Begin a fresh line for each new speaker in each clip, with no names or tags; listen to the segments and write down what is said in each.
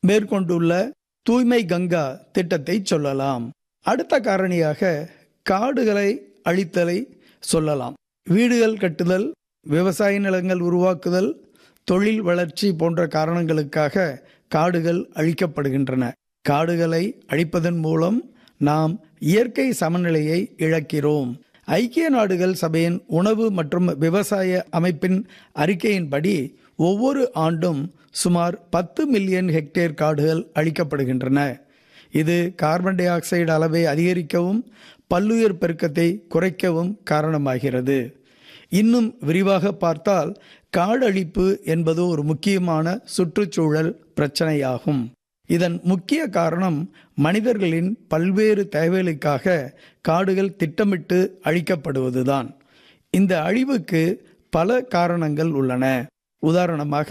மேற்கொண்டுள்ள தூய்மை கங்கா திட்டத்தை சொல்லலாம் அடுத்த காரணியாக காடுகளை அழித்தலை சொல்லலாம் வீடுகள் கட்டுதல் விவசாய நிலங்கள் உருவாக்குதல் தொழில் வளர்ச்சி போன்ற காரணங்களுக்காக காடுகள் அழிக்கப்படுகின்றன காடுகளை அழிப்பதன் மூலம் நாம் இயற்கை சமநிலையை இழக்கிறோம் ஐக்கிய நாடுகள் சபையின் உணவு மற்றும் விவசாய அமைப்பின் அறிக்கையின்படி ஒவ்வொரு ஆண்டும் சுமார் பத்து மில்லியன் ஹெக்டேர் காடுகள் அழிக்கப்படுகின்றன இது கார்பன் டை ஆக்சைடு அளவை அதிகரிக்கவும் பல்லுயிர் பெருக்கத்தை குறைக்கவும் காரணமாகிறது இன்னும் விரிவாக பார்த்தால் காடழிப்பு என்பது ஒரு முக்கியமான சுற்றுச்சூழல் பிரச்சனையாகும் இதன் முக்கிய காரணம் மனிதர்களின் பல்வேறு தேவைகளுக்காக காடுகள் திட்டமிட்டு அழிக்கப்படுவதுதான் இந்த அழிவுக்கு பல காரணங்கள் உள்ளன உதாரணமாக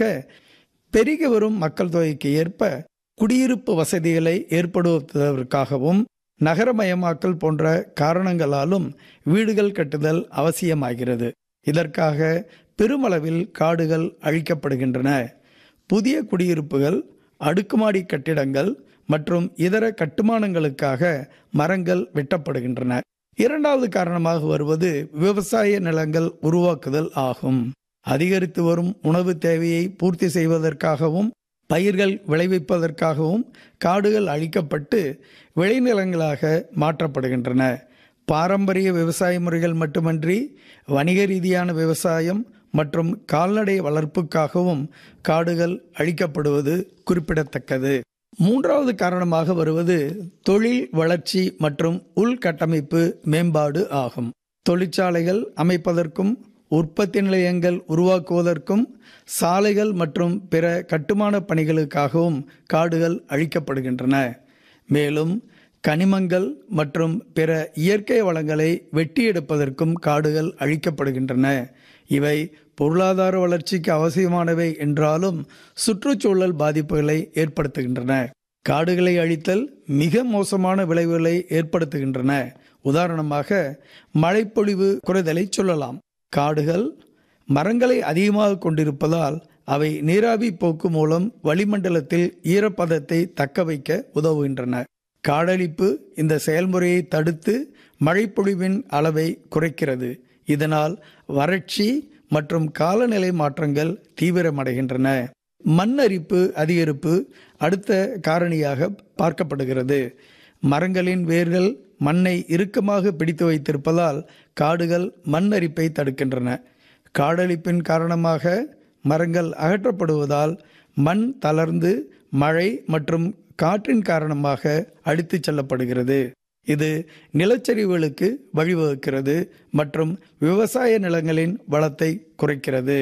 பெருகி வரும் மக்கள் தொகைக்கு ஏற்ப குடியிருப்பு வசதிகளை ஏற்படுத்துவதற்காகவும் நகரமயமாக்கல் போன்ற காரணங்களாலும் வீடுகள் கட்டுதல் அவசியமாகிறது இதற்காக பெருமளவில் காடுகள் அழிக்கப்படுகின்றன புதிய குடியிருப்புகள் அடுக்குமாடி கட்டிடங்கள் மற்றும் இதர கட்டுமானங்களுக்காக மரங்கள் வெட்டப்படுகின்றன இரண்டாவது காரணமாக வருவது விவசாய நிலங்கள் உருவாக்குதல் ஆகும் அதிகரித்து வரும் உணவு தேவையை பூர்த்தி செய்வதற்காகவும் பயிர்கள் விளைவிப்பதற்காகவும் காடுகள் அழிக்கப்பட்டு விளைநிலங்களாக மாற்றப்படுகின்றன பாரம்பரிய விவசாய முறைகள் மட்டுமன்றி வணிக ரீதியான விவசாயம் மற்றும் கால்நடை வளர்ப்புக்காகவும் காடுகள் அழிக்கப்படுவது குறிப்பிடத்தக்கது மூன்றாவது காரணமாக வருவது தொழில் வளர்ச்சி மற்றும் உள்கட்டமைப்பு மேம்பாடு ஆகும் தொழிற்சாலைகள் அமைப்பதற்கும் உற்பத்தி நிலையங்கள் உருவாக்குவதற்கும் சாலைகள் மற்றும் பிற கட்டுமான பணிகளுக்காகவும் காடுகள் அழிக்கப்படுகின்றன மேலும் கனிமங்கள் மற்றும் பிற இயற்கை வளங்களை வெட்டி எடுப்பதற்கும் காடுகள் அழிக்கப்படுகின்றன இவை பொருளாதார வளர்ச்சிக்கு அவசியமானவை என்றாலும் சுற்றுச்சூழல் பாதிப்புகளை ஏற்படுத்துகின்றன காடுகளை அழித்தல் மிக மோசமான விளைவுகளை ஏற்படுத்துகின்றன உதாரணமாக மழைப்பொழிவு குறைதலை சொல்லலாம் காடுகள் மரங்களை அதிகமாக கொண்டிருப்பதால் அவை நீராவி போக்கு மூலம் வளிமண்டலத்தில் ஈரப்பதத்தை தக்க வைக்க உதவுகின்றன காடழிப்பு இந்த செயல்முறையை தடுத்து மழைப்பொழிவின் அளவை குறைக்கிறது இதனால் வறட்சி மற்றும் காலநிலை மாற்றங்கள் தீவிரமடைகின்றன மண் அரிப்பு அதிகரிப்பு அடுத்த காரணியாக பார்க்கப்படுகிறது மரங்களின் வேர்கள் மண்ணை இறுக்கமாக பிடித்து வைத்திருப்பதால் காடுகள் மண் அரிப்பை தடுக்கின்றன காடழிப்பின் காரணமாக மரங்கள் அகற்றப்படுவதால் மண் தளர்ந்து மழை மற்றும் காற்றின் காரணமாக அடித்துச் செல்லப்படுகிறது இது நிலச்சரிவுகளுக்கு வழிவகுக்கிறது மற்றும் விவசாய நிலங்களின் வளத்தை குறைக்கிறது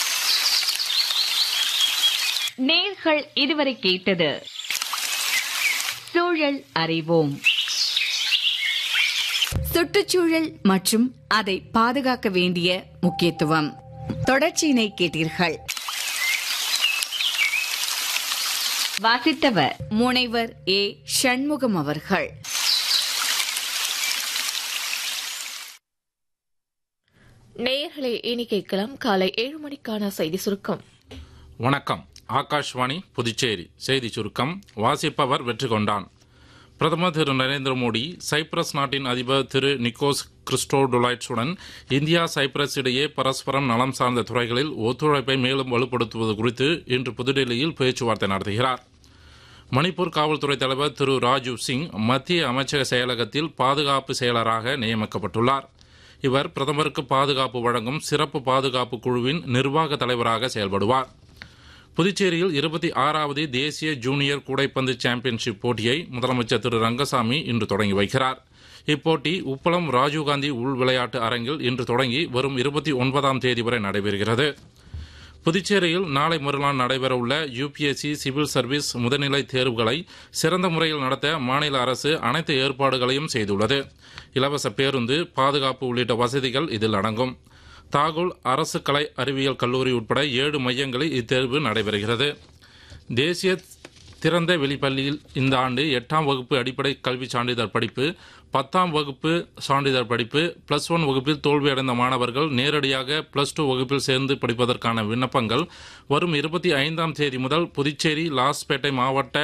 நேர்கள் இதுவரை கேட்டது சூழல் அறிவோம் சுற்றுச்சூழல் மற்றும் அதை பாதுகாக்க வேண்டிய முக்கியத்துவம் தொடர்ச்சியினை கேட்டீர்கள் வாசித்தவர் முனைவர் ஏ சண்முகம் அவர்கள்
நேயர்களே இனி கேட்கலாம் காலை ஏழு மணிக்கான செய்தி சுருக்கம்
வணக்கம் ஆகாஷ்வாணி புதுச்சேரி செய்தி சுருக்கம் வாசிப்பவர் வெற்றி கொண்டான் பிரதமர் திரு நரேந்திர மோடி சைப்ரஸ் நாட்டின் அதிபர் திரு நிக்கோஸ் கிறிஸ்டோடுலைட்ஸுடன் இந்தியா சைப்ரஸ் இடையே பரஸ்பரம் நலம் சார்ந்த துறைகளில் ஒத்துழைப்பை மேலும் வலுப்படுத்துவது குறித்து இன்று புதுடெல்லியில் பேச்சுவார்த்தை நடத்துகிறார் மணிப்பூர் காவல்துறை தலைவர் திரு ராஜீவ் சிங் மத்திய அமைச்சக செயலகத்தில் பாதுகாப்பு செயலராக நியமிக்கப்பட்டுள்ளார் இவர் பிரதமருக்கு பாதுகாப்பு வழங்கும் சிறப்பு பாதுகாப்பு குழுவின் நிர்வாக தலைவராக செயல்படுவார் புதுச்சேரியில் இருபத்தி ஆறாவது தேசிய ஜூனியர் கூடைப்பந்து சாம்பியன்ஷிப் போட்டியை முதலமைச்சர் திரு ரங்கசாமி இன்று தொடங்கி வைக்கிறார் இப்போட்டி உப்பளம் ராஜீவ்காந்தி உள் விளையாட்டு அரங்கில் இன்று தொடங்கி வரும் இருபத்தி ஒன்பதாம் தேதி வரை நடைபெறுகிறது புதுச்சேரியில் நாளை மறுநாள் நடைபெறவுள்ள யுபிஎஸ்சி சிவில் சர்வீஸ் முதுநிலை தேர்வுகளை சிறந்த முறையில் நடத்த மாநில அரசு அனைத்து ஏற்பாடுகளையும் செய்துள்ளது இலவச பேருந்து பாதுகாப்பு உள்ளிட்ட வசதிகள் இதில் அடங்கும் தாகுல் அரசு கலை அறிவியல் கல்லூரி உட்பட ஏழு மையங்களில் இத்தேர்வு நடைபெறுகிறது தேசிய திறந்த வெளிப்பள்ளியில் இந்த ஆண்டு எட்டாம் வகுப்பு அடிப்படை கல்வி சான்றிதழ் படிப்பு பத்தாம் வகுப்பு சான்றிதழ் படிப்பு பிளஸ் ஒன் வகுப்பில் தோல்வியடைந்த மாணவர்கள் நேரடியாக பிளஸ் டூ வகுப்பில் சேர்ந்து படிப்பதற்கான விண்ணப்பங்கள் வரும் இருபத்தி ஐந்தாம் தேதி முதல் புதுச்சேரி லாஸ்பேட்டை மாவட்ட